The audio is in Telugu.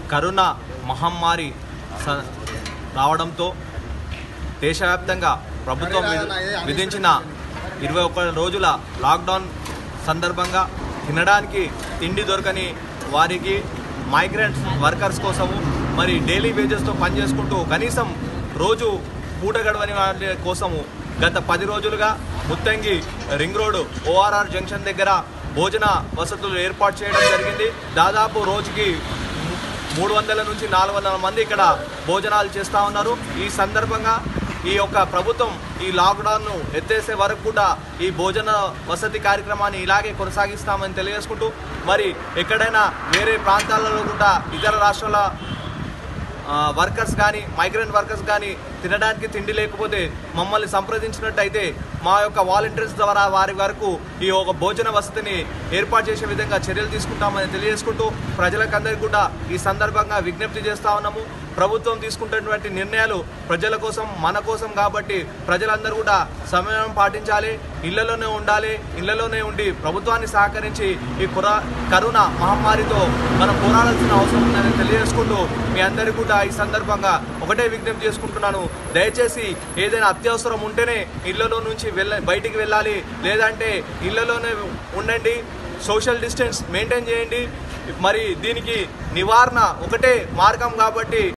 కరోనా మహమ్మారి స- రావడంతో దేశవ్యాప్తంగా ప్రభుత్వం విధి- విధించిన ఇరవై ఒక్క రోజుల లాక్డౌన్ సందర్భంగా తినడానికి తిండి దొరకని వారికి మైగ్రెంట్స్ వర్కర్స్ కోసము మరి డైలీ వేజెస్తో పనిచేసుకుంటూ కనీసం రోజు పూట గడవని వాళ్ళ కోసము గత పది రోజులుగా Muthangi ring road ORR junction దగ్గర భోజన వసతులు ఏర్పాటు చేయడం జరిగింది దాదాపు రోజుకి మూడు వందల నుంచి నాలుగు వందల మంది ఇక్కడ భోజనాలు చేస్తూ ఉన్నారు ఈ సందర్భంగా ఈ యొక్క ప్రభుత్వం ఈ లాక్డౌన్ను ఎత్తేసే వరకు కూడా ఈ భోజన వసతి కార్యక్రమాన్ని ఇలాగే కొనసాగిస్తామని తెలియజేసుకుంటూ మరి ఎక్కడైనా వేరే ప్రాంతాలలో కూడా ఇతర రాష్ట్రాల ఆ, వర్కర్స్ కానీ మైగ్రెంట్ వర్కర్స్ కానీ తినడానికి తిండి లేకపోతే మమ్మల్ని సంప్రదించినట్టయితే మా యొక్క వాలంటీర్స్ ద్వారా వారి వరకు ఈ ఒక భోజన వసతిని ఏర్పాటు చేసే విధంగా చర్యలు తీసుకుంటామని తెలియజేసుకుంటూ ప్రజలకందరికీ కూడా ఈ సందర్భంగా విజ్ఞప్తి చేస్తా ఉన్నాము ప్రభుత్వం తీసుకుంటున్నటువంటి నిర్ణయాలు ప్రజల కోసం మన కోసం కాబట్టి ప్రజలందరూ కూడా సమయం పాటించాలి ఇళ్లలోనే ఉండాలి ఇళ్లలోనే ఉండి ప్రభుత్వాన్ని సహకరించి ఈ కురా కరోనా మహమ్మారితో మనం పోరాడాల్సిన అవసరం ఉందని తెలియజేసుకుంటూ మీ అందరికీ కూడా ఈ సందర్భంగా ఒకటే విజ్ఞప్తి చేసుకుంటున్నాను దయచేసి ఏదైనా అత్యవసరం ఉంటేనే ఇళ్లలో నుంచి వెళ్ళ బయటికి వెళ్ళాలి లేదంటే ఇళ్లలోనే ఉండండి సోషల్ డిస్టెన్స్ మెయింటైన్ చేయండి మరి దీనికి నివారణ ఒకటే మార్గం కాబట్టి